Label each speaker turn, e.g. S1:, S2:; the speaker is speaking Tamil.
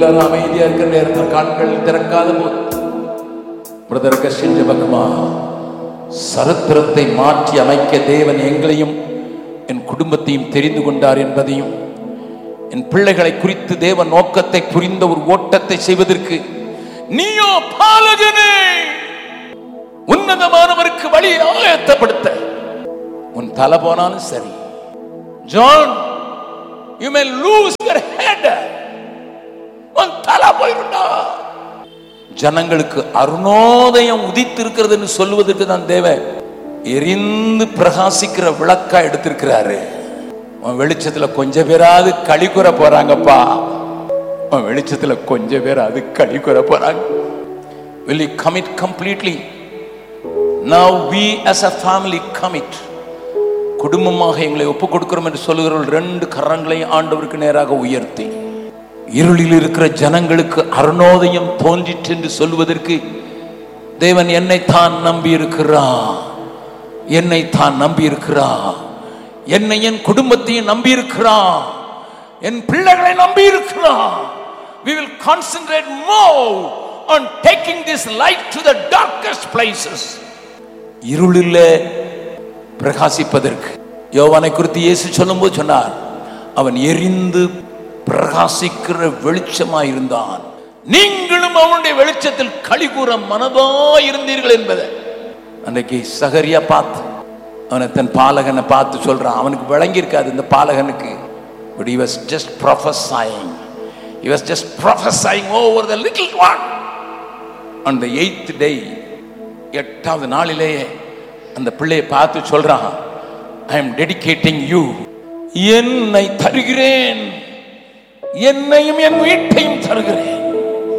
S1: எல்லாரும் அமைதியா இருக்கிற நேரத்தில் கண்கள் திறக்காத போது பிரதர் கஷின் ஜபக்குமா சரித்திரத்தை மாற்றி அமைக்க தேவன் எங்களையும் என் குடும்பத்தையும் தெரிந்து கொண்டார் என்பதையும் என் பிள்ளைகளை குறித்து தேவ நோக்கத்தை புரிந்த ஒரு ஓட்டத்தை செய்வதற்கு நீயோ பாலகனே உன்னதமானவருக்கு வழி ஆயத்தப்படுத்த உன் தலை போனாலும் சரி John you may lose your head உன் தலை போயிருண்டா ஜனங்களுக்கு அருணோதயம் உதித்திருக்கிறதுன்னு சொல்லுவதற்கு தான் தேவன் எரிந்து பிரகாசிக்கிற விளக்கா எடுத்திருக்கிறாரு உன் வெளிச்சத்துல கொஞ்ச பேராது களி கூற போறாங்கப்பா உன் வெளிச்சத்துல கொஞ்ச பேராது களி கூற போறாங்க will you commit completely now we as a family commit குடும்பமாக எங்களை ஒப்புக் கொடுக்கிறோம் என்று சொல்லுகிறவர்கள் ரெண்டு கரங்களையும் ஆண்டவருக்கு நேராக உயர்த்தி இருளில் இருக்கிற ஜனங்களுக்கு அருணோதயம் தோன்றிற்று என்று சொல்வதற்கு தேவன் என்னை தான் நம்பி இருக்கிறார் என்னை தான் நம்பி இருக்கிறார் என்னை என் குடும்பத்தையும் நம்பி இருக்கிறார் என் பிள்ளைகளை நம்பி இருக்கிறார் we will concentrate more on taking this light to the darkest places இருளிலே பிரகாசிப்பதற்கு யோவானை குறித்து இயேசு சொல்லும்போது சொன்னார் அவன் எரிந்து பிரகாசிக்கிற வெளிச்சமாய் இருந்தான் நீங்களும் அவனுடைய வெளிச்சத்தில் களி கூற மனதா இருந்தீர்கள் என்பதை அன்றைக்கு சகரியா பார்த்து அவனை தன் பாலகனை பார்த்து சொல்றான் அவனுக்கு விளங்கி இருக்காது இந்த பாலகனுக்கு but he was just prophesying he was just prophesying over the little one on the eighth day எட்டாவது நாளிலேயே அந்த பிள்ளையை பார்த்து சொல்றான் ஐ எம் டெடிகேட்டிங் யூ என்னை தருகிறேன் என்னையும் என் வீட்டையும் தருகிறேன்